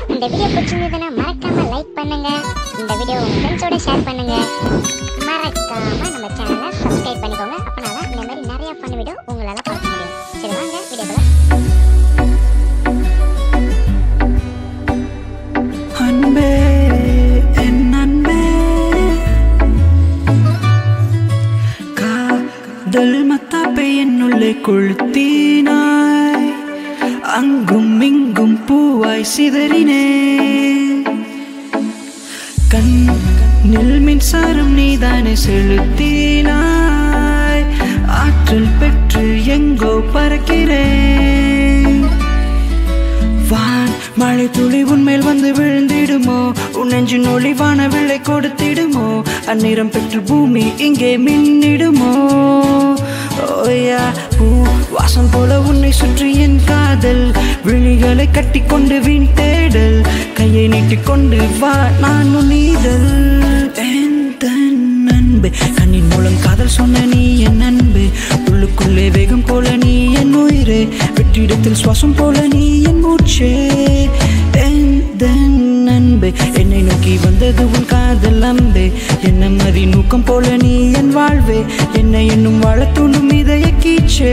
இந்த வீடியோ பிடிச்சிருந்ததுன்னா மறக்காம லைக் பண்ணுங்க இந்த வீடியோ உங்க ஃப்ரெண்ட்ஸோட ஷேர் பண்ணுங்க மறக்காம நம்ம சேனலை சப்ஸ்கிரைப் பண்ணிக்கோங்க அப்பனாதான் இந்த மாதிரி நிறைய ஃபன் வீடியோ உங்களால பார்க்க முடியும் சரி வாங்க வீடியோக்குள்ள அன்பே என் அன்பே காதல் மத்தாப்பை என்னுள்ளே கொளுத்தினாய் அங்கும் இங்கும் பூவாய் சிதறினே கண்ணில் மின்சாரம் நீதானே செலுத்தினாய் ஆற்றல் பெற்று எங்கோ பறக்கிறேன் வான் மழை துளி உன்மேல் வந்து விழுந்திடுமோ உன் நெஞ்சின் ஒளிவான விளை கொடுத்திடுமோ அந்நிறம் பெற்று பூமி இங்கே மின்னிடுமோ ஓயா பூ வாசம் போல உன்னை சுற்றி என் காதல் விழிகளை கட்டிக்கொண்டு வீண் தேடல் கையை நீட்டிக்கொண்டு வா நான் உன் நீதல் என் தன் அன்பே கண்ணின் மூலம் காதல் சொன்ன நீ என் அன்பே உள்ளுக்குள்ளே வேகம் போல நீ என் உயிரே வெற்றிடத்தில் சுவாசம் போல நீ என் மூச்சே என் தன் அன்பே என்னை நோக்கி வந்தது உன் காதல் அம்பே என்ன மதி நூக்கம் போல நீ என் வாழ்வே என்னை என்னும் வாழ தூண்டும் இதய கீச்சே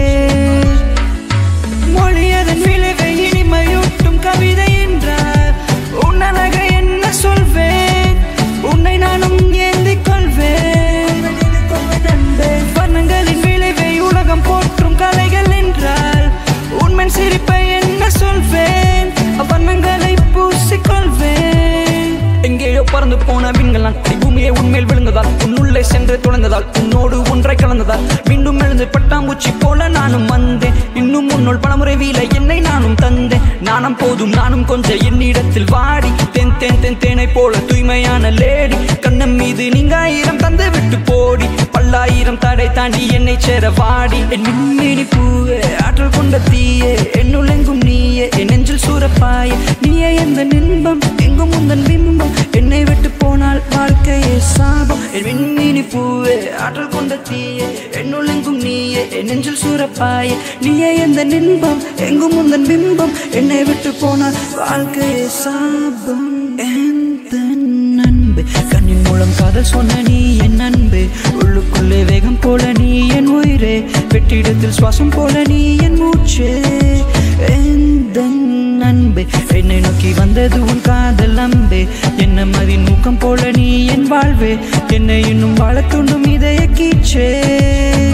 மொழி அதன் விளைவை இனிமையூட்டும் கவிதை என்றார் உன் அழகை என்ன சொல்வேன் உன்னை நானும் ஏந்திக் கொள்வேன் நண்பே, வண்ணங்களின் விளைவை உலகம் போற்றும் கலைகள் என்றால் உண்மையின் சிரிப்பை என்ன சொல்வேன் வண்ணங்களை பூசிக்கொள்வேன் எங்கேயோ பறந்து போன விண்கள் நான் அடி பூமியை உண்மையில் விழுந்ததால் உன்னுள்ளே சென்று தொலைந்ததால் உன்னோடு ஒன்றை கலந்ததால் மீண்டும் எழுந்து பட்டாம்பூச்சி போல நானும் வந்தேன் இன்னும் உன்னுள் பலமுறை வீல என்னை நானும் தந்தேன் நானும் போதும் நானும் கொஞ்சம் என்னிடத்தில் வாடி தென் தென் தென் தேனை போல தூய்மையான லேடி கண்ணம் மீது நீங்க ஆயிரம் தந்து விட்டு போடி பல்லாயிரம் தடை தாண்டி என்னை சேர வாடி என் மின்மினி பூவே ஆற்றல் கொண்ட தீயே என்னுள் எங்கும் நீயே என் நெஞ்சில் சூரப்பாயே நீயே எந்த நின்பம் எங்கும் உந்தன் பிம்பம் என்னை விட்டு போனால் வாழ்க்கையே சாபம் என் மின்மினி பூவே ஆற்றல் கொண்ட தீயே என்னுள் எங்கும் நீயே என் நெஞ்சில் சூரப்பாயே நீயே எந்த நின்பம் எங்கும் உந்தன் பிம்பம் என்னை விட்டு போனால் வாழ்க்கையே சாபம் எந்த அன்பு கண்ணின் மூலம் காதல் சொன்ன நீ என் அன்பு உள்ளுக்குள்ளே வேகம் போல நீ என் உயிரே வெற்றிடத்தில் சுவாசம் போல நீ என் மூச்சே எந்த அன்பு என்னை நோக்கி வந்தது உன் காதல் அம்பே என்ன மதி நூக்கம் போல நீ என் வாழ்வே என்னை இன்னும் வாழ தூண்டும் இதய கீச்சே